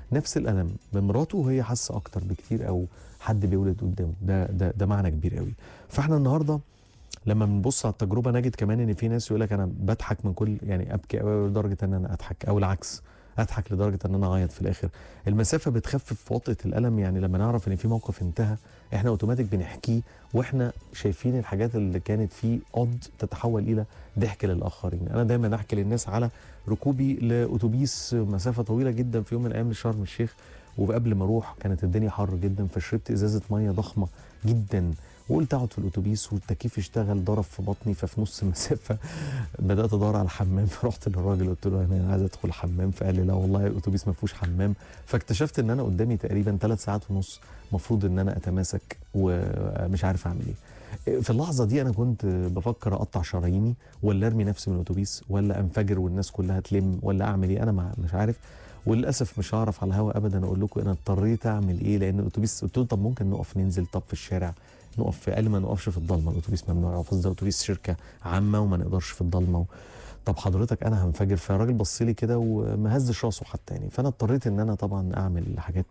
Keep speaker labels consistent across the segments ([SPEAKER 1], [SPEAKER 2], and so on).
[SPEAKER 1] نفس الالم بمراته وهي حاسه اكتر بكتير او حد بيولد قدامه ده ده ده معنى كبير قوي فاحنا النهارده لما بنبص على التجربه نجد كمان ان في ناس يقول لك انا بضحك من كل يعني ابكي قوي لدرجه ان انا اضحك او العكس اضحك لدرجه ان انا اعيط في الاخر المسافه بتخفف في وطئه الالم يعني لما نعرف ان في موقف انتهى احنا اوتوماتيك بنحكيه واحنا شايفين الحاجات اللي كانت فيه قد تتحول الى ضحك للاخرين انا دايما احكي للناس على ركوبي لاتوبيس مسافه طويله جدا في يوم من الايام لشرم الشيخ وقبل ما اروح كانت الدنيا حر جدا فشربت ازازه ميه ضخمه جدا وقلت اقعد في الاتوبيس والتكييف اشتغل ضرب في بطني ففي نص المسافه بدات ادور على الحمام فرحت للراجل قلت له انا عايز ادخل الحمام فقال لي لا والله الاتوبيس ما فيهوش حمام فاكتشفت ان انا قدامي تقريبا ثلاث ساعات ونص المفروض ان انا اتماسك ومش عارف اعمل ايه في اللحظه دي انا كنت بفكر اقطع شراييني ولا ارمي نفسي من الاتوبيس ولا انفجر والناس كلها تلم ولا اعمل ايه انا مش عارف وللاسف مش هعرف على الهوا ابدا اقول لكم انا اضطريت اعمل ايه لان الاتوبيس قلت له طب ممكن نقف ننزل طب في الشارع نقف في قال ما نقفش في الضلمه الاتوبيس ممنوع قصدي ده اتوبيس شركه عامه وما نقدرش في الضلمه طب حضرتك انا هنفجر فالراجل بص لي كده وما هزش راسه حتى يعني فانا اضطريت ان انا طبعا اعمل حاجات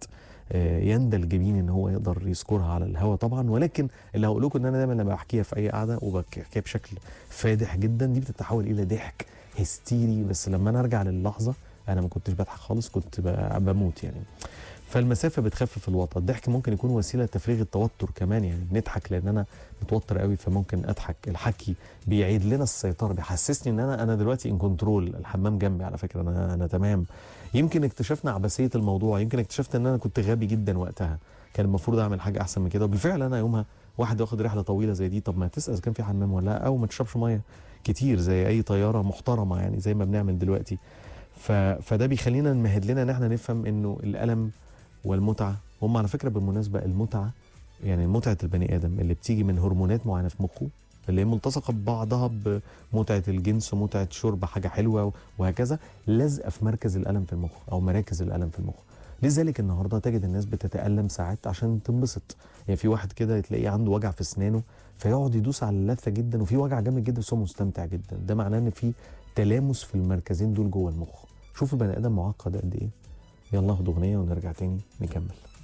[SPEAKER 1] يندى الجبين ان هو يقدر يذكرها على الهوا طبعا ولكن اللي هقول لكم ان انا دايما لما بحكيها في اي قعده وبحكيها بشكل فادح جدا دي بتتحول الى ضحك هستيري بس لما انا ارجع للحظه انا ما كنتش بضحك خالص كنت بموت يعني فالمسافه بتخفف الوطأ الضحك ممكن يكون وسيله لتفريغ التوتر كمان يعني بنضحك لان انا متوتر قوي فممكن اضحك الحكي بيعيد لنا السيطره بيحسسني ان انا انا دلوقتي ان كنترول الحمام جنبي على فكره انا انا تمام يمكن اكتشفنا عبثيه الموضوع يمكن اكتشفت ان انا كنت غبي جدا وقتها كان المفروض اعمل حاجه احسن من كده وبالفعل انا يومها واحد واخد رحله طويله زي دي طب ما تسال اذا كان في حمام ولا لا او ما تشربش ميه كتير زي اي طياره محترمه يعني زي ما بنعمل دلوقتي ف... فده بيخلينا نمهد لنا ان احنا نفهم انه الالم والمتعه هم على فكره بالمناسبه المتعه يعني متعه البني ادم اللي بتيجي من هرمونات معينه في مخه اللي هي ملتصقه ببعضها بمتعه الجنس ومتعه شرب حاجه حلوه وهكذا لازقه في مركز الالم في المخ او مراكز الالم في المخ لذلك النهارده تجد الناس بتتالم ساعات عشان تنبسط يعني في واحد كده تلاقيه عنده وجع في اسنانه فيقعد يدوس على اللثه جدا وفي وجع جامد جدا بس هو مستمتع جدا ده معناه ان في تلامس في المركزين دول جوه المخ شوف البني ادم معقد قد ايه يلا ناخد اغنيه ونرجع تاني نكمل